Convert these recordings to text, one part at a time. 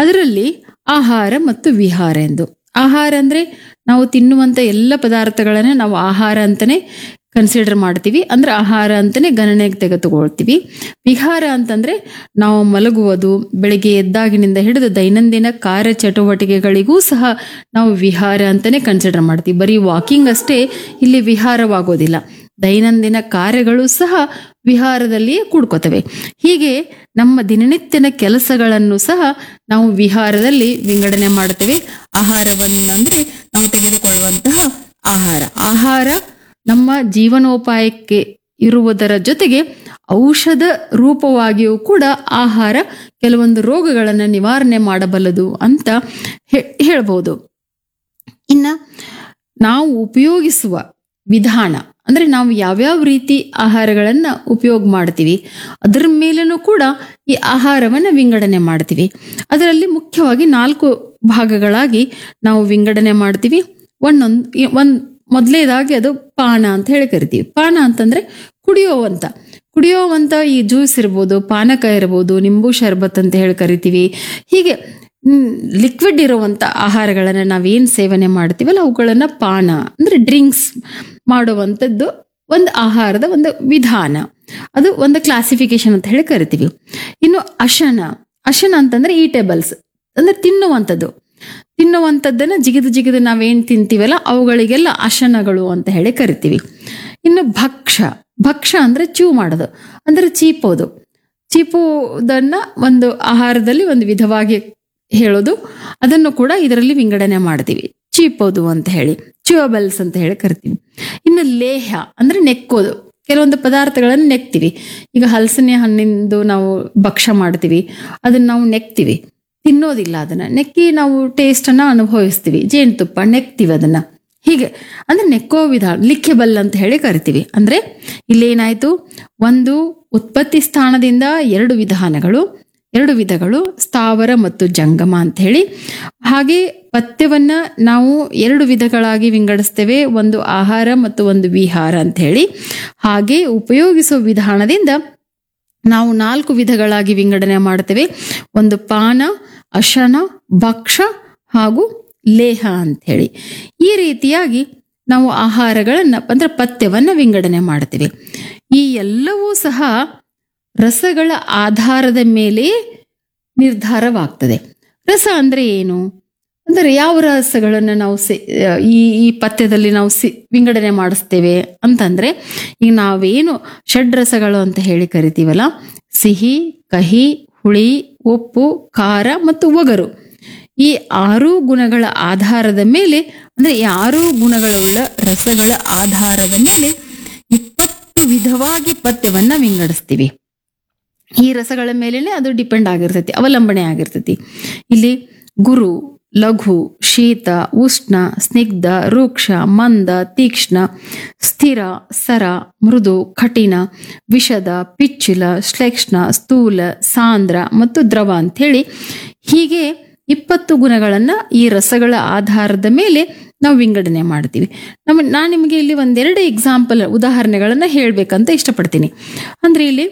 ಅದರಲ್ಲಿ ಆಹಾರ ಮತ್ತು ವಿಹಾರ ಎಂದು ಆಹಾರ ಅಂದ್ರೆ ನಾವು ತಿನ್ನುವಂತ ಎಲ್ಲ ಪದಾರ್ಥಗಳನ್ನ ನಾವು ಆಹಾರ ಅಂತಾನೆ ಕನ್ಸಿಡರ್ ಮಾಡ್ತೀವಿ ಅಂದ್ರೆ ಆಹಾರ ಅಂತಾನೆ ಗಣನೆಗೆ ತೆಗೆದುಕೊಳ್ತೀವಿ ವಿಹಾರ ಅಂತಂದ್ರೆ ನಾವು ಮಲಗುವುದು ಬೆಳಿಗ್ಗೆ ಎದ್ದಾಗಿನಿಂದ ಹಿಡಿದು ದೈನಂದಿನ ಕಾರ್ಯ ಚಟುವಟಿಕೆಗಳಿಗೂ ಸಹ ನಾವು ವಿಹಾರ ಅಂತಾನೆ ಕನ್ಸಿಡರ್ ಮಾಡ್ತೀವಿ ಬರೀ ವಾಕಿಂಗ್ ಅಷ್ಟೇ ಇಲ್ಲಿ ವಿಹಾರವಾಗೋದಿಲ್ಲ ದೈನಂದಿನ ಕಾರ್ಯಗಳು ಸಹ ವಿಹಾರದಲ್ಲಿಯೇ ಕೂಡ್ಕೋತವೆ ಹೀಗೆ ನಮ್ಮ ದಿನನಿತ್ಯನ ಕೆಲಸಗಳನ್ನು ಸಹ ನಾವು ವಿಹಾರದಲ್ಲಿ ವಿಂಗಡಣೆ ಮಾಡ್ತೇವೆ ಆಹಾರವನ್ನು ಅಂದ್ರೆ ನಾವು ತೆಗೆದುಕೊಳ್ಳುವಂತಹ ಆಹಾರ ಆಹಾರ ನಮ್ಮ ಜೀವನೋಪಾಯಕ್ಕೆ ಇರುವುದರ ಜೊತೆಗೆ ಔಷಧ ರೂಪವಾಗಿಯೂ ಕೂಡ ಆಹಾರ ಕೆಲವೊಂದು ರೋಗಗಳನ್ನು ನಿವಾರಣೆ ಮಾಡಬಲ್ಲದು ಅಂತ ಹೇ- ಹೇಳ್ಬೋದು ಇನ್ನ ನಾವು ಉಪಯೋಗಿಸುವ ವಿಧಾನ ಅಂದ್ರೆ ನಾವು ಯಾವ್ಯಾವ ರೀತಿ ಆಹಾರಗಳನ್ನ ಉಪಯೋಗ ಮಾಡ್ತೀವಿ ಅದರ ಮೇಲೇನೂ ಕೂಡ ಈ ಆಹಾರವನ್ನ ವಿಂಗಡಣೆ ಮಾಡ್ತೀವಿ ಅದರಲ್ಲಿ ಮುಖ್ಯವಾಗಿ ನಾಲ್ಕು ಭಾಗಗಳಾಗಿ ನಾವು ವಿಂಗಡಣೆ ಮಾಡ್ತೀವಿ ಒಂದೊಂದು ಒಂದ್ ಮೊದಲೇದಾಗಿ ಅದು ಪಾನ ಅಂತ ಹೇಳಿ ಕರಿತೀವಿ ಪಾನ ಅಂತಂದ್ರೆ ಕುಡಿಯೋವಂತ ಕುಡಿಯೋವಂತ ಈ ಜ್ಯೂಸ್ ಇರ್ಬೋದು ಪಾನಕ ಇರ್ಬೋದು ನಿಂಬು ಶರ್ಬತ್ ಅಂತ ಹೇಳಿ ಕರಿತೀವಿ ಹೀಗೆ ಲಿಕ್ವಿಡ್ ಇರುವಂತ ಆಹಾರಗಳನ್ನ ನಾವೇನ್ ಸೇವನೆ ಮಾಡ್ತೀವಲ್ಲ ಅವುಗಳನ್ನ ಪಾನ ಅಂದ್ರೆ ಡ್ರಿಂಕ್ಸ್ ಮಾಡುವಂಥದ್ದು ಒಂದು ಆಹಾರದ ಒಂದು ವಿಧಾನ ಅದು ಒಂದು ಕ್ಲಾಸಿಫಿಕೇಶನ್ ಅಂತ ಹೇಳಿ ಕರಿತೀವಿ ಇನ್ನು ಅಶನ ಅಶನ ಅಂತಂದ್ರೆ ಈಟೇಬಲ್ಸ್ ಅಂದ್ರೆ ತಿನ್ನುವಂಥದ್ದು ತಿನ್ನುವಂಥದ್ದನ್ನ ಜಿಗಿದು ಜಿಗಿದು ನಾವೇನ್ ತಿಂತೀವಲ್ಲ ಅವುಗಳಿಗೆಲ್ಲ ಅಶನಗಳು ಅಂತ ಹೇಳಿ ಕರಿತೀವಿ ಇನ್ನು ಭಕ್ಷ ಭಕ್ಷ ಅಂದ್ರೆ ಚೂ ಮಾಡೋದು ಅಂದ್ರೆ ಚೀಪೋದು ಚೀಪುವುದನ್ನ ಒಂದು ಆಹಾರದಲ್ಲಿ ಒಂದು ವಿಧವಾಗಿ ಹೇಳೋದು ಅದನ್ನು ಕೂಡ ಇದರಲ್ಲಿ ವಿಂಗಡಣೆ ಮಾಡ್ತೀವಿ ಚೀಪೋದು ಅಂತ ಹೇಳಿ ಚ್ಯೂಬಲ್ಸ್ ಅಂತ ಹೇಳಿ ಕರಿತೀವಿ ಇನ್ನು ಲೇಹ ಅಂದ್ರೆ ನೆಕ್ಕೋದು ಕೆಲವೊಂದು ಪದಾರ್ಥಗಳನ್ನು ನೆಕ್ತೀವಿ ಈಗ ಹಲಸಿನ ಹಣ್ಣಿಂದು ನಾವು ಭಕ್ಷ್ಯ ಮಾಡ್ತೀವಿ ಅದನ್ನ ನಾವು ನೆಕ್ತೀವಿ ತಿನ್ನೋದಿಲ್ಲ ಅದನ್ನ ನೆಕ್ಕಿ ನಾವು ಟೇಸ್ಟ್ ಅನ್ನ ಅನುಭವಿಸ್ತೀವಿ ಜೇನುತುಪ್ಪ ನೆಕ್ತೀವಿ ಅದನ್ನ ಹೀಗೆ ಅಂದ್ರೆ ನೆಕ್ಕೋ ವಿಧಾನ ಲಿಖೆಬಲ್ ಅಂತ ಹೇಳಿ ಕರಿತೀವಿ ಅಂದ್ರೆ ಇಲ್ಲೇನಾಯ್ತು ಒಂದು ಉತ್ಪತ್ತಿ ಸ್ಥಾನದಿಂದ ಎರಡು ವಿಧಾನಗಳು ಎರಡು ವಿಧಗಳು ಸ್ಥಾವರ ಮತ್ತು ಜಂಗಮ ಅಂತ ಹೇಳಿ ಹಾಗೆ ಪಥ್ಯವನ್ನ ನಾವು ಎರಡು ವಿಧಗಳಾಗಿ ವಿಂಗಡಿಸ್ತೇವೆ ಒಂದು ಆಹಾರ ಮತ್ತು ಒಂದು ವಿಹಾರ ಅಂತ ಹೇಳಿ ಹಾಗೆ ಉಪಯೋಗಿಸುವ ವಿಧಾನದಿಂದ ನಾವು ನಾಲ್ಕು ವಿಧಗಳಾಗಿ ವಿಂಗಡಣೆ ಮಾಡ್ತೇವೆ ಒಂದು ಪಾನ ಅಶನ ಭಕ್ಷ ಹಾಗೂ ಲೇಹ ಅಂತ ಹೇಳಿ ಈ ರೀತಿಯಾಗಿ ನಾವು ಆಹಾರಗಳನ್ನ ಅಂದ್ರೆ ಪಥ್ಯವನ್ನ ವಿಂಗಡಣೆ ಮಾಡ್ತೇವೆ ಈ ಎಲ್ಲವೂ ಸಹ ರಸಗಳ ಆಧಾರದ ಮೇಲೆ ನಿರ್ಧಾರವಾಗ್ತದೆ ರಸ ಅಂದ್ರೆ ಏನು ಅಂದರೆ ಯಾವ ರಸಗಳನ್ನು ನಾವು ಸೆ- ಈ ಈ ಪಥ್ಯದಲ್ಲಿ ನಾವು ಸಿ ವಿಂಗಡಣೆ ಮಾಡಿಸ್ತೇವೆ ಅಂತಂದ್ರೆ ಈಗ ನಾವೇನು ಷಡ್ರಸಗಳು ಅಂತ ಹೇಳಿ ಕರಿತೀವಲ್ಲ ಸಿಹಿ ಕಹಿ ಹುಳಿ ಉಪ್ಪು ಖಾರ ಮತ್ತು ಒಗರು ಈ ಆರು ಗುಣಗಳ ಆಧಾರದ ಮೇಲೆ ಅಂದ್ರೆ ಈ ಆರು ಗುಣಗಳುಳ್ಳ ರಸಗಳ ಆಧಾರದ ಮೇಲೆ ಇಪ್ಪತ್ತು ವಿಧವಾಗಿ ಪಥ್ಯವನ್ನ ವಿಂಗಡಿಸ್ತೀವಿ ಈ ರಸಗಳ ಮೇಲೇನೆ ಅದು ಡಿಪೆಂಡ್ ಆಗಿರ್ತೈತಿ ಅವಲಂಬನೆ ಆಗಿರ್ತೈತಿ ಇಲ್ಲಿ ಗುರು ಲಘು ಶೀತ ಉಷ್ಣ ಸ್ನಿಗ್ಧ ರೂಕ್ಷ ಮಂದ ತೀಕ್ಷ್ಣ ಸ್ಥಿರ ಸರ ಮೃದು ಕಠಿಣ ವಿಷದ ಪಿಚ್ಚಿಲ ಶ್ಲೇಕ್ಷ್ಣ ಸ್ಥೂಲ ಸಾಂದ್ರ ಮತ್ತು ದ್ರವ ಅಂಥೇಳಿ ಹೀಗೆ ಇಪ್ಪತ್ತು ಗುಣಗಳನ್ನ ಈ ರಸಗಳ ಆಧಾರದ ಮೇಲೆ ನಾವು ವಿಂಗಡಣೆ ಮಾಡ್ತೀವಿ ನಮ್ಮ ನಾನು ನಿಮಗೆ ಇಲ್ಲಿ ಒಂದೆರಡು ಎಕ್ಸಾಂಪಲ್ ಉದಾಹರಣೆಗಳನ್ನ ಹೇಳ್ಬೇಕಂತ ಇಷ್ಟಪಡ್ತೀನಿ ಅಂದ್ರೆ ಇಲ್ಲಿ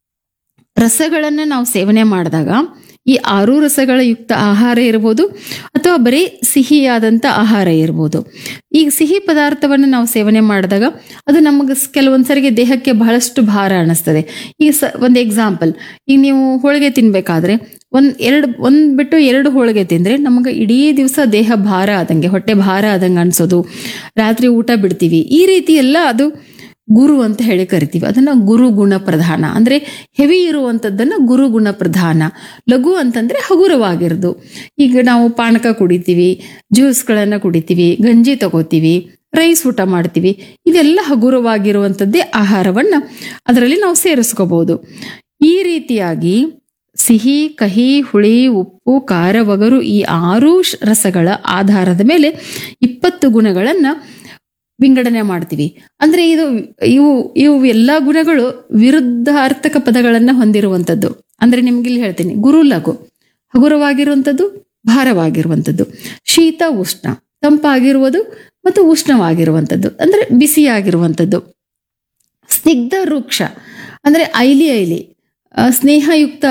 ರಸಗಳನ್ನ ನಾವು ಸೇವನೆ ಮಾಡಿದಾಗ ಈ ಆರು ರಸಗಳ ಯುಕ್ತ ಆಹಾರ ಇರ್ಬೋದು ಅಥವಾ ಬರೀ ಸಿಹಿಯಾದಂಥ ಆಹಾರ ಇರ್ಬೋದು ಈಗ ಸಿಹಿ ಪದಾರ್ಥವನ್ನು ನಾವು ಸೇವನೆ ಮಾಡಿದಾಗ ಅದು ನಮಗೆ ಕೆಲವೊಂದ್ಸರಿಗೆ ದೇಹಕ್ಕೆ ಬಹಳಷ್ಟು ಭಾರ ಅನ್ನಿಸ್ತದೆ ಈಗ ಸ ಒಂದು ಎಕ್ಸಾಂಪಲ್ ಈಗ ನೀವು ಹೋಳಿಗೆ ತಿನ್ಬೇಕಾದ್ರೆ ಒಂದ್ ಎರಡು ಒಂದ್ ಬಿಟ್ಟು ಎರಡು ಹೋಳಿಗೆ ತಿಂದ್ರೆ ನಮಗೆ ಇಡೀ ದಿವಸ ದೇಹ ಭಾರ ಆದಂಗೆ ಹೊಟ್ಟೆ ಭಾರ ಆದಂಗೆ ಅನ್ಸೋದು ರಾತ್ರಿ ಊಟ ಬಿಡ್ತೀವಿ ಈ ರೀತಿ ಎಲ್ಲ ಅದು ಗುರು ಅಂತ ಹೇಳಿ ಕರಿತೀವಿ ಅದನ್ನ ಗುರು ಗುಣ ಪ್ರಧಾನ ಅಂದ್ರೆ ಹೆವಿ ಇರುವಂಥದ್ದನ್ನ ಗುರು ಗುಣ ಪ್ರಧಾನ ಲಘು ಅಂತಂದ್ರೆ ಹಗುರವಾಗಿರೋದು ಈಗ ನಾವು ಪಾನಕ ಕುಡಿತೀವಿ ಜ್ಯೂಸ್ಗಳನ್ನ ಕುಡಿತೀವಿ ಗಂಜಿ ತಗೋತೀವಿ ರೈಸ್ ಊಟ ಮಾಡ್ತೀವಿ ಇದೆಲ್ಲ ಹಗುರವಾಗಿರುವಂಥದ್ದೇ ಆಹಾರವನ್ನ ಅದರಲ್ಲಿ ನಾವು ಸೇರಿಸ್ಕೋಬಹುದು ಈ ರೀತಿಯಾಗಿ ಸಿಹಿ ಕಹಿ ಹುಳಿ ಉಪ್ಪು ಖಾರ ಒಗರು ಈ ಆರೂ ಶ- ರಸಗಳ ಆಧಾರದ ಮೇಲೆ ಇಪ್ಪತ್ತು ಗುಣಗಳನ್ನ ವಿಂಗಡಣೆ ಮಾಡ್ತೀವಿ ಅಂದ್ರೆ ಇದು ಇವು ಇವು ಎಲ್ಲ ಗುಣಗಳು ವಿರುದ್ಧಾರ್ಥಕ ಪದಗಳನ್ನ ಹೊಂದಿರುವಂಥದ್ದು ಅಂದ್ರೆ ನಿಮ್ಗೆ ಇಲ್ಲಿ ಹೇಳ್ತೀನಿ ಗುರು ಲಘು ಹಗುರವಾಗಿರುವಂಥದ್ದು ಭಾರವಾಗಿರುವಂಥದ್ದು ಶೀತ ಉಷ್ಣ ತಂಪಾಗಿರುವುದು ಮತ್ತು ಉಷ್ಣವಾಗಿರುವಂಥದ್ದು ಅಂದ್ರೆ ಬಿಸಿಯಾಗಿರುವಂಥದ್ದು ಸ್ನಿಗ್ಧ ವೃಕ್ಷ ಅಂದ್ರೆ ಐಲಿ ಐಲಿ ಆ, ಸ್ನೇಹಯುಕ್ತ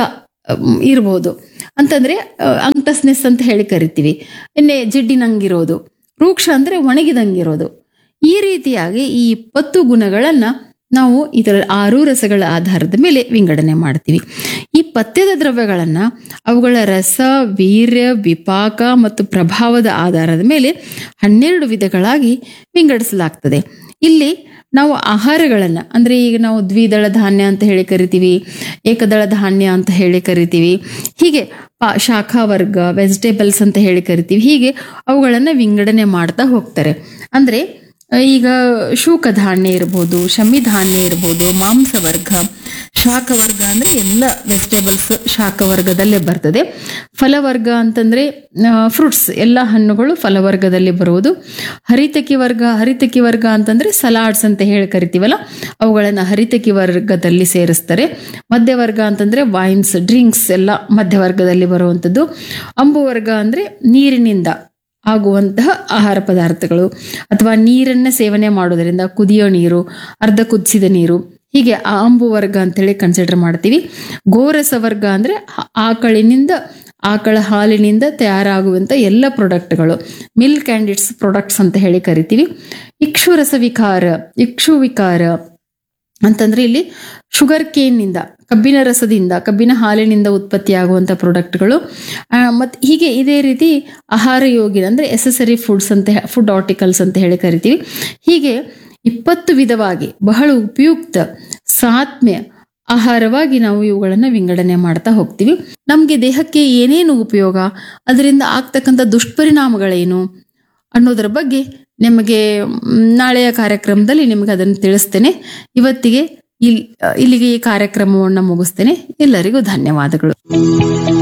ಅಮ್, ಇರ್ಬೋದು ಅಂತಂದ್ರೆ ಆ, ಅಂಕ್ಟಸ್ನೆಸ್ ಅಂತ ಹೇಳಿ ಕರಿತೀವಿ ಇನ್ನೇ ಜಿಡ್ಡಿನಂಗಿರೋದು ರೂಕ್ಷ ಅಂದ್ರೆ ಒಣಗಿದಂಗಿರೋದು ಈ ರೀತಿಯಾಗಿ ಈ ಇಪ್ಪತ್ತು ಗುಣಗಳನ್ನ ನಾವು ಇದರ ಆರು ರಸಗಳ ಆಧಾರದ ಮೇಲೆ ವಿಂಗಡಣೆ ಮಾಡ್ತೀವಿ ಈ ಪಥ್ಯದ ದ್ರವ್ಯಗಳನ್ನ ಅವುಗಳ ರಸ ವೀರ್ಯ ವಿಪಾಕ ಮತ್ತು ಪ್ರಭಾವದ ಆಧಾರದ ಮೇಲೆ ಹನ್ನೆರಡು ವಿಧಗಳಾಗಿ ವಿಂಗಡಿಸಲಾಗ್ತದೆ ಇಲ್ಲಿ ನಾವು ಆಹಾರಗಳನ್ನು ಅಂದರೆ ಈಗ ನಾವು ದ್ವಿದಳ ಧಾನ್ಯ ಅಂತ ಹೇಳಿ ಕರಿತೀವಿ ಏಕದಳ ಧಾನ್ಯ ಅಂತ ಹೇಳಿ ಕರಿತೀವಿ ಹೀಗೆ ಪಾ ಶಾಖಾ ವರ್ಗ ವೆಜಿಟೇಬಲ್ಸ್ ಅಂತ ಹೇಳಿ ಕರಿತೀವಿ ಹೀಗೆ ಅವುಗಳನ್ನು ವಿಂಗಡಣೆ ಮಾಡ್ತಾ ಹೋಗ್ತಾರೆ ಅಂದರೆ ಈಗ ಶೂಕ ಧಾನ್ಯ ಇರ್ಬೋದು ಶಮಿ ಧಾನ್ಯ ಇರ್ಬೋದು ಮಾಂಸವರ್ಗ ಶಾಖವರ್ಗ ಅಂದರೆ ಎಲ್ಲ ವೆಜಿಟೇಬಲ್ಸ್ ಶಾಖವರ್ಗದಲ್ಲೇ ಬರ್ತದೆ ಫಲವರ್ಗ ಅಂತಂದರೆ ಫ್ರೂಟ್ಸ್ ಎಲ್ಲ ಹಣ್ಣುಗಳು ಫಲವರ್ಗದಲ್ಲಿ ಬರುವುದು ಹರಿತಕಿ ವರ್ಗ ಹರಿತಕಿ ವರ್ಗ ಅಂತಂದರೆ ಸಲಾಡ್ಸ್ ಅಂತ ಹೇಳಿ ಕರಿತೀವಲ್ಲ ಅವುಗಳನ್ನು ಹರಿತಕಿ ವರ್ಗದಲ್ಲಿ ಸೇರಿಸ್ತಾರೆ ಮಧ್ಯವರ್ಗ ಅಂತಂದರೆ ವೈನ್ಸ್ ಡ್ರಿಂಕ್ಸ್ ಎಲ್ಲ ಮಧ್ಯವರ್ಗದಲ್ಲಿ ಬರುವಂಥದ್ದು ಅಂಬುವರ್ಗ ಅಂದರೆ ನೀರಿನಿಂದ ಆಗುವಂತಹ ಆಹಾರ ಪದಾರ್ಥಗಳು ಅಥವಾ ನೀರನ್ನ ಸೇವನೆ ಮಾಡೋದರಿಂದ ಕುದಿಯೋ ನೀರು ಅರ್ಧ ಕುದಿಸಿದ ನೀರು ಹೀಗೆ ಆ ಅಂಬು ವರ್ಗ ಅಂತೇಳಿ ಕನ್ಸಿಡರ್ ಮಾಡ್ತೀವಿ ಗೋರಸ ವರ್ಗ ಅಂದರೆ ಆಕಳಿನಿಂದ ಆಕಳ ಹಾಲಿನಿಂದ ತಯಾರಾಗುವಂಥ ಎಲ್ಲ ಪ್ರಾಡಕ್ಟ್ಗಳು ಮಿಲ್ಕ್ ಆ್ಯಂಡ್ ಇಟ್ಸ್ ಪ್ರಾಡಕ್ಟ್ಸ್ ಅಂತ ಹೇಳಿ ಕರಿತೀವಿ ಇಕ್ಷುರಸ ವಿಕಾರ ಇಕ್ಷು ವಿಕಾರ ಅಂತಂದ್ರೆ ಇಲ್ಲಿ ಶುಗರ್ ಕೇನ್ನಿಂದ ಕಬ್ಬಿನ ರಸದಿಂದ ಕಬ್ಬಿನ ಹಾಲಿನಿಂದ ಉತ್ಪತ್ತಿಯಾಗುವಂಥ ಪ್ರಾಡಕ್ಟ್ಗಳು ಮತ್ತು ಹೀಗೆ ಇದೇ ರೀತಿ ಆಹಾರ ಯೋಗಿನ ಅಂದರೆ ಎಸೆಸರಿ ಫುಡ್ಸ್ ಅಂತ ಫುಡ್ ಆರ್ಟಿಕಲ್ಸ್ ಅಂತ ಹೇಳಿ ಕರಿತೀವಿ ಹೀಗೆ ಇಪ್ಪತ್ತು ವಿಧವಾಗಿ ಬಹಳ ಉಪಯುಕ್ತ ಸಾತ್ಮ್ಯ ಆಹಾರವಾಗಿ ನಾವು ಇವುಗಳನ್ನು ವಿಂಗಡಣೆ ಮಾಡ್ತಾ ಹೋಗ್ತೀವಿ ನಮಗೆ ದೇಹಕ್ಕೆ ಏನೇನು ಉಪಯೋಗ ಅದರಿಂದ ಆಗ್ತಕ್ಕಂಥ ದುಷ್ಪರಿಣಾಮಗಳೇನು ಅನ್ನೋದರ ಬಗ್ಗೆ ನಿಮಗೆ ಮ್, ನಾಳೆಯ ಕಾರ್ಯಕ್ರಮದಲ್ಲಿ ನಿಮಗೆ ಅದನ್ನು ತಿಳಿಸ್ತೇನೆ ಇವತ್ತಿಗೆ ಇಲ್ ಇಲ್ಲಿಗೆ ಈ ಕಾರ್ಯಕ್ರಮವನ್ನು ಮುಗಿಸ್ತೇನೆ ಎಲ್ಲರಿಗೂ ಧನ್ಯವಾದಗಳು